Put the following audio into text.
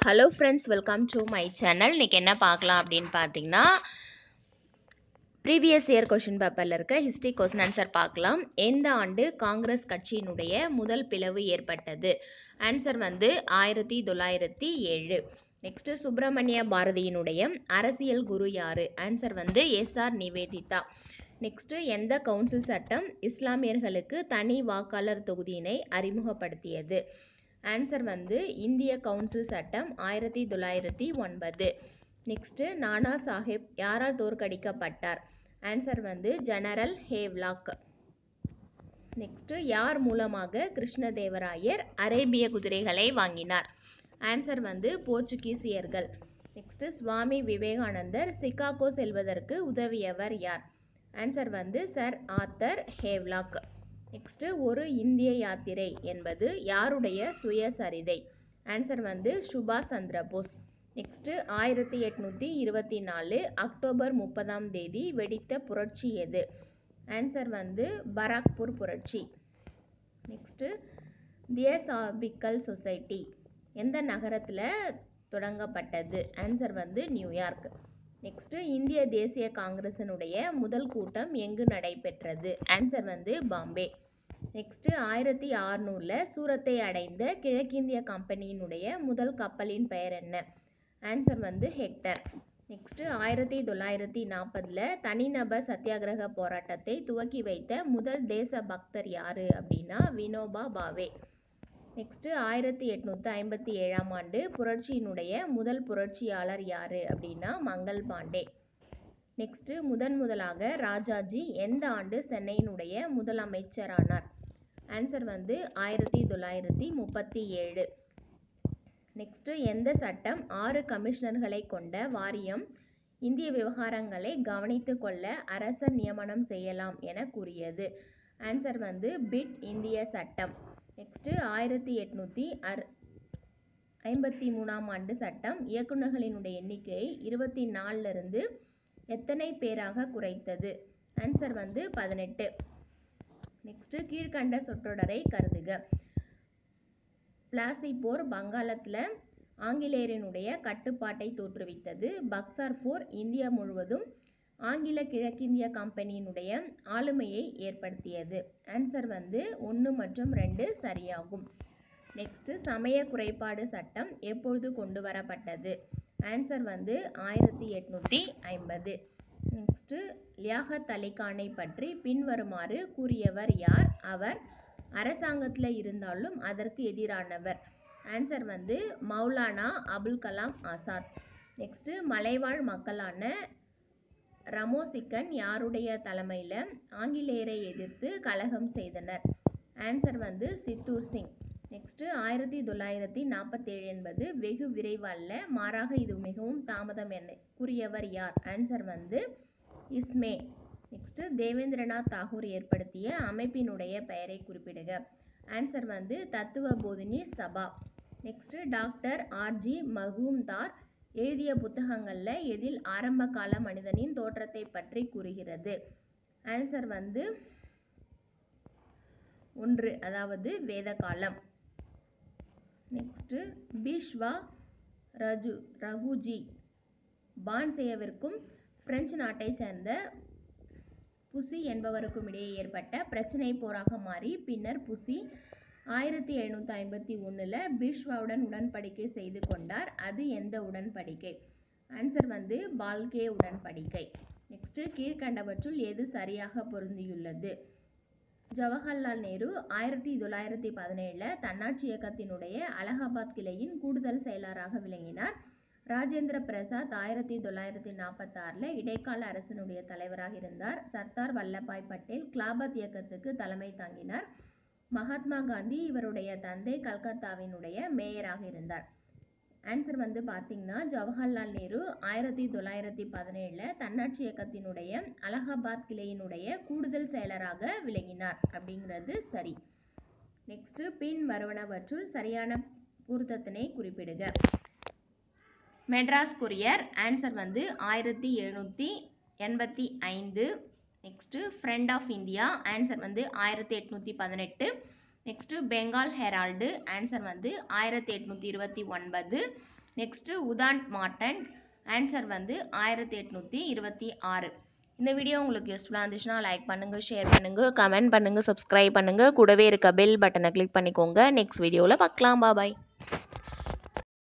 hello friends welcome to my channel இன்றைக்கி என்ன பார்க்கலாம் அப்படின்னு பார்த்தீங்கன்னா ப்ரீவியஸ் இயர் கொஷின் பேப்பரில் இருக்க ஹிஸ்ட்ரி கொஸ்டின் ஆன்சர் பார்க்கலாம் எந்த ஆண்டு காங்கிரஸ் கட்சியினுடைய முதல் பிளவு ஏற்பட்டது ஆன்சர் வந்து ஆயிரத்தி தொள்ளாயிரத்தி ஏழு நெக்ஸ்ட்டு சுப்பிரமணிய பாரதியினுடைய அரசியல் குரு யார் ஆன்சர் வந்து எஸ்ஆர் நிவேதிதா நெக்ஸ்ட்டு எந்த கவுன்சில் சட்டம் இஸ்லாமியர்களுக்கு தனி வாக்காளர் தொகுதியினை அறிமுகப்படுத்தியது ஆன்சர் வந்து இந்திய கவுன்சில் சட்டம் ஆயிரத்தி தொள்ளாயிரத்தி ஒன்பது நெக்ஸ்ட்டு நானா சாஹிப் யாரால் தோற்கடிக்கப்பட்டார் ஆன்சர் வந்து ஜெனரல் ஹேவ்லாக் நெக்ஸ்ட்டு யார் மூலமாக கிருஷ்ணதேவராயர் அரேபிய குதிரைகளை வாங்கினார் ஆன்சர் வந்து போர்ச்சுகீசியர்கள் நெக்ஸ்ட்டு சுவாமி விவேகானந்தர் சிகாகோ செல்வதற்கு உதவியவர் யார் ஆன்சர் வந்து சர் ஆத்தர் ஹேவ்லாக் நெக்ஸ்ட்டு ஒரு இந்திய யாத்திரை என்பது யாருடைய சுயசரிதை ஆன்சர் வந்து சுபாஷ் சந்திர போஸ் நெக்ஸ்ட்டு ஆயிரத்தி எட்நூற்றி இருபத்தி நாலு அக்டோபர் முப்பதாம் தேதி வெடித்த புரட்சி எது ஆன்சர் வந்து பராக்பூர் புரட்சி நெக்ஸ்ட்டு தியசாபிக்கல் சொசைட்டி எந்த நகரத்தில் தொடங்கப்பட்டது ஆன்சர் வந்து நியூயார்க் நெக்ஸ்ட்டு இந்திய தேசிய காங்கிரசினுடைய முதல் கூட்டம் எங்கு நடைபெற்றது ஆன்சர் வந்து பாம்பே நெக்ஸ்ட்டு ஆயிரத்தி அறுநூறில் சூரத்தை அடைந்த கிழக்கிந்திய கம்பெனியினுடைய முதல் கப்பலின் பெயர் என்ன ஆன்சர் வந்து ஹெக்டர் நெக்ஸ்ட்டு ஆயிரத்தி தொள்ளாயிரத்தி நாற்பதில் தனிநபர் சத்தியாகிரக போராட்டத்தை துவக்கி வைத்த முதல் தேச பக்தர் யார் அப்படின்னா வினோபா பாவே நெக்ஸ்ட்டு ஆயிரத்தி எட்நூற்றி ஐம்பத்தி ஏழாம் ஆண்டு புரட்சியினுடைய முதல் புரட்சியாளர் யார் அப்படின்னா மங்கள் பாண்டே நெக்ஸ்ட்டு முதன் முதலாக ராஜாஜி எந்த ஆண்டு சென்னையினுடைய முதலமைச்சரானார் ஆன்சர் வந்து ஆயிரத்தி தொள்ளாயிரத்தி முப்பத்தி ஏழு நெக்ஸ்ட்டு எந்த சட்டம் ஆறு கமிஷனர்களை கொண்ட வாரியம் இந்திய விவகாரங்களை கவனித்து கொள்ள அரசர் நியமனம் செய்யலாம் என கூறியது ஆன்சர் வந்து பிட் இந்திய சட்டம் நெக்ஸ்ட்டு ஆயிரத்தி எட்நூற்றி அர் ஐம்பத்தி மூணாம் ஆண்டு சட்டம் இயக்குநர்களினுடைய எண்ணிக்கையை இருபத்தி நாலுலேருந்து எத்தனை பேராக குறைத்தது ஆன்சர் வந்து பதினெட்டு நெக்ஸ்ட்டு கீழ்கண்ட சொற்றொடரை கருதுக பிளாசி போர் வங்காளத்தில் ஆங்கிலேயரினுடைய கட்டுப்பாட்டை தோற்றுவித்தது பக்சார் போர் இந்தியா முழுவதும் ஆங்கில கிழக்கிந்திய கம்பெனியினுடைய ஆளுமையை ஏற்படுத்தியது ஆன்சர் வந்து ஒன்று மற்றும் ரெண்டு சரியாகும் நெக்ஸ்ட்டு சமய குறைபாடு சட்டம் எப்பொழுது கொண்டு வரப்பட்டது ஆன்சர் வந்து ஆயிரத்தி எட்நூற்றி ஐம்பது நெக்ஸ்ட்டு லியாகத் அலிகானை பற்றி பின்வருமாறு கூறியவர் யார் அவர் அரசாங்கத்தில் இருந்தாலும் அதற்கு எதிரானவர் ஆன்சர் வந்து மௌலானா அபுல் கலாம் ஆசாத் நெக்ஸ்ட்டு மலைவாழ் மக்களான ரமோசிக்கன் யாருடைய தலைமையில் ஆங்கிலேயரை எதிர்த்து கலகம் செய்தனர் ஆன்சர் வந்து சித்தூர் சிங் நெக்ஸ்ட்டு ஆயிரத்தி தொள்ளாயிரத்தி நாற்பத்தேழு என்பது வெகு விரைவல்ல மாறாக இது மிகவும் தாமதம் என்ன கூறியவர் யார் ஆன்சர் வந்து இஸ்மே நெக்ஸ்ட்டு தேவேந்திரநாத் தாகூர் ஏற்படுத்திய அமைப்பினுடைய பெயரை குறிப்பிடுக ஆன்சர் வந்து Tattva Bodhini Sabha next doctor RG Majumdar எழுதிய புத்தகங்களில் எதில் ஆரம்ப கால மனிதனின் தோற்றத்தை பற்றி கூறுகிறது ஆன்சர் வந்து ஒன்று அதாவது வேத காலம் நெக்ஸ்ட்டு பீஷ்வா ரஜு ரகுஜி பான்சேயவிற்கும் பிரெஞ்சு நாட்டை சேர்ந்த புசி என்பவருக்கும் இடையே ஏற்பட்ட பிரச்சனை போராக மாறி பின்னர் புசி ஆயிரத்தி எழுநூற்றி ஐம்பத்தி ஒன்றில் பீஷ்வாவுடன் உடன்படிக்கை செய்து கொண்டார் அது எந்த உடன்படிக்கை ஆன்சர் வந்து பால்கே உடன்படிக்கை நெக்ஸ்ட்டு கீழ்கண்டவற்றுள் எது சரியாக பொருந்தியுள்ளது ஜவஹர்லால் நேரு ஆயிரத்தி தொள்ளாயிரத்தி பதினேழில் தன்னாட்சி இயக்கத்தினுடைய அலகாபாத் கிளையின் கூடுதல் செயலராக விளங்கினார் ராஜேந்திர பிரசாத் ஆயிரத்தி தொள்ளாயிரத்தி நாற்பத்தாறில் இடைக்கால அரசனுடைய தலைவராக இருந்தார் சர்தார் வல்லபாய் பட்டேல் கிலாபத் இயக்கத்துக்கு தலைமை தாங்கினார் மகாத்மா காந்தி இவருடைய தந்தை கல்கத்தாவினுடைய மேயராக இருந்தார் ஆன்சர் வந்து பார்த்தீங்கன்னா ஜவஹர்லால் நேரு ஆயிரத்தி தொள்ளாயிரத்தி பதினேழில் தன்னாட்சி இயக்கத்தினுடைய அலகாபாத் கிளையினுடைய கூடுதல் செயலராக விளங்கினார் அப்படிங்கிறது சரி நெக்ஸ்ட்டு பின் வருவனவற்றுள் சரியான பொருத்தத்தினை குறிப்பிடுக மெட்ராஸ் கொரியர் ஆன்சர் வந்து ஆயிரத்தி எழுநூற்றி எண்பத்தி ஐந்து next friend of India answer வந்து ஆயிரத்தி எட்நூற்றி பதினெட்டு நெக்ஸ்ட்டு பெங்கால் ஹெரால்டு ஆன்சர் வந்து ஆயிரத்தி எட்நூற்றி இருபத்தி ஒன்பது நெக்ஸ்ட்டு உதாண்ட் மார்டன் ஆன்சர் வந்து ஆயிரத்தி எட்நூற்றி இருபத்தி ஆறு இந்த வீடியோ உங்களுக்கு யூஸ்ஃபுல்லாக இருந்துச்சுன்னா லைக் பண்ணுங்கள் ஷேர் பண்ணுங்கள் கமெண்ட் பண்ணுங்கள் சப்ஸ்கிரைப் பண்ணுங்கள் கூடவே இருக்க பெல் பட்டனை கிளிக் பண்ணிக்கோங்க நெக்ஸ்ட் வீடியோவில் பார்க்கலாம் பாய்